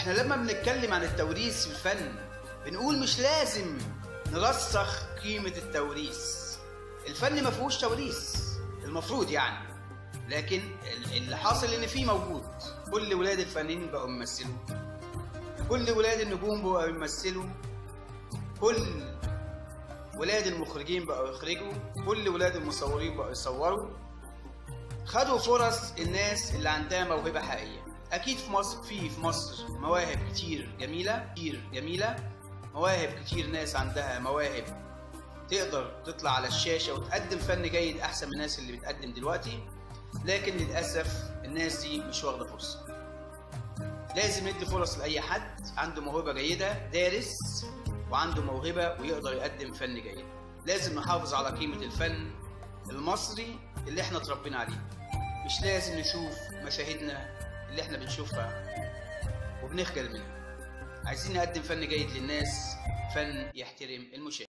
احنا لما بنتكلم عن التوريث في الفن بنقول مش لازم نرسخ قيمة التوريث الفن ما فيهوش توريث المفروض يعني لكن ال- اللي حاصل ان فيه موجود كل ولاد الفنانين بقوا يمثلوا كل ولاد النجوم بقوا يمثلوا كل ولاد المخرجين بقوا يخرجوا كل ولاد المصورين بقوا يصوروا خدوا فرص الناس اللي عندها موهبة حقيقية أكيد في مصر في في مصر مواهب كتير جميلة كتير جميلة مواهب كتير ناس عندها مواهب تقدر تطلع على الشاشة وتقدم فن جيد أحسن من الناس اللي بتقدم دلوقتي لكن للأسف الناس دي مش واخدة فرصة لازم ندي فرص لأي حد عنده موهبة جيدة دارس وعنده موهبة ويقدر يقدم فن جيد لازم نحافظ على قيمة الفن المصري اللي احنا اتربينا عليه مش لازم نشوف مشاهدنا اللي احنا بنشوفها وبنخجل منها عايزين نقدم فن جيد للناس فن يحترم المشاهد